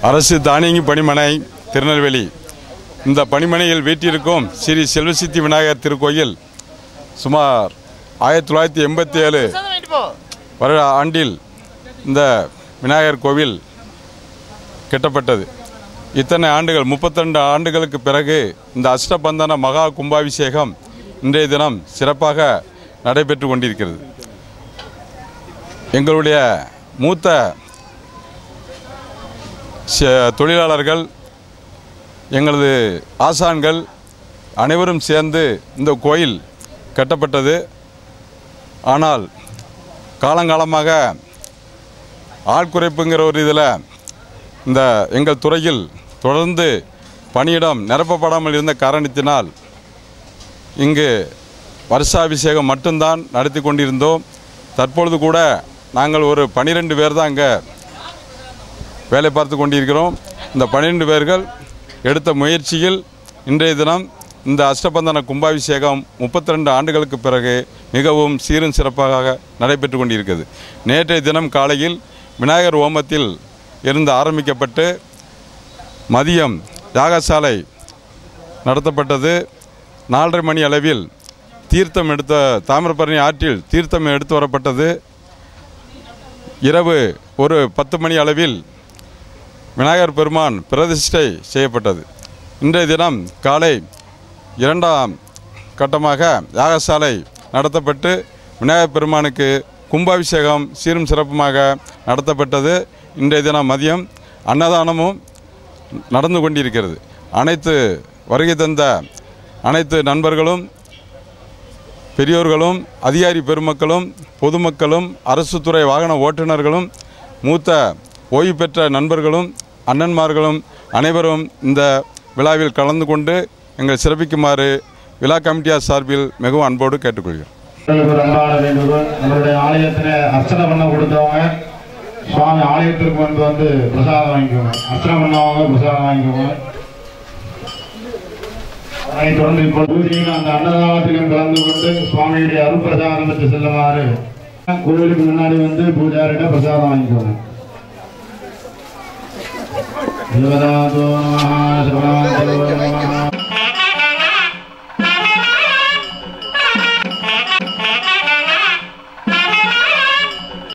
அரசு தானியங்கி பணிமனை திருநெல்வேலி இந்த பணிமனையில் வீட்டிற்கும் ஸ்ரீ செல்வசித்தி விநாயகர் திருக்கோயில் சுமார் ஆயிரத்தி தொள்ளாயிரத்தி எண்பத்தி ஏழு வருட ஆண்டில் இந்த விநாயகர் கோவில் கட்டப்பட்டது இத்தனை ஆண்டுகள் முப்பத்திரெண்டு ஆண்டுகளுக்கு பிறகு இந்த அஷ்டபந்தன மகா கும்பாபிஷேகம் இன்றைய தினம் சிறப்பாக நடைபெற்று கொண்டிருக்கிறது எங்களுடைய மூத்த ச- தொழிலாளர்கள் எங்களது ஆசான்கள் அனைவரும் சேர்ந்து இந்த கோயில் கட்டப்பட்டது ஆனால் காலங்காலமாக ஆட்குறைப்புங்கிற ஒரு இதில் இந்த எங்கள் துறையில் தொடர்ந்து பணியிடம் நிரப்பப்படாமல் இருந்த காரணத்தினால் இங்கு வருஷாபிஷேகம் மட்டும்தான் நடத்தி கொண்டிருந்தோம் தற்பொழுது கூட நாங்கள் ஒரு பனிரெண்டு பேர் தான் அங்கே வேலை பார்த்து கொண்டிருக்கிறோம் இந்த பன்னிரெண்டு பேர்கள் எடுத்த முயற்சியில் இன்றைய தினம் இந்த அஷ்டபந்தன கும்பாபிஷேகம் முப்பத்தி ரெண்டு ஆண்டுகளுக்கு பிறகு மிகவும் சீரும் சிறப்பாக நடைபெற்று கொண்டிருக்கிறது நேற்றைய தினம் காலையில் விநாயகர் ஓமத்தில் இருந்து ஆரம்பிக்கப்பட்டு மதியம் யாகசாலை நடத்தப்பட்டது நாலரை மணி அளவில் தீர்த்தம் எடுத்த தாமிரபரணி ஆற்றில் தீர்த்தம் எடுத்து வரப்பட்டது இரவு ஒரு பத்து மணி அளவில் விநாயகர் பெருமான் பிரதிஷ்டை செய்யப்பட்டது இன்றைய தினம் காலை இரண்டாம் கட்டமாக யாகசாலை நடத்தப்பட்டு விநாயகர் பெருமானுக்கு கும்பாபிஷேகம் சீரும் சிறப்புமாக நடத்தப்பட்டது இன்றைய தினம் மதியம் அன்னதானமும் நடந்து கொண்டிருக்கிறது அனைத்து வருகை தந்த அனைத்து நண்பர்களும் பெரியோர்களும் அதிகாரி பெருமக்களும் பொதுமக்களும் அரசு துறை வாகன ஓட்டுநர்களும் மூத்த ஓய்வு பெற்ற நண்பர்களும் அண்ணன்மார்களும் அனைவரும் இந்த விழாவில் கலந்து கொண்டு எங்கள் சிறப்பிக்குமாறு விழா கமிட்டியார் சார்பில் மிகவும் அன்போடு கேட்டுக்கொள்கிறோம் ஒரு அன்பான வேண்டுகோள் நம்மளுடைய ஆலயத்தில் அர்ச்சனை பண்ண கொடுத்தவங்க சுவாமி ஆலயத்திற்கு வந்து வந்து பிரசாதம் வாங்கிக்கோங்க அர்ச்சனை பண்ணவங்க பிரசாதம் வாங்கிக்கோங்க அதைத் தொடர்ந்து இப்போ பூஜையில் அந்த அன்னதானத்திலும் கலந்து கொண்டு சுவாமியுடைய அருள் பிரசாதம் பெற்று செல்லுமாறு கோவிலுக்கு முன்னாடி வந்து பூஜாரிட்ட பிரசாதம் வாங்கிக்கோங்க தேவதாதோ நமः சிவராமதேவோ நமः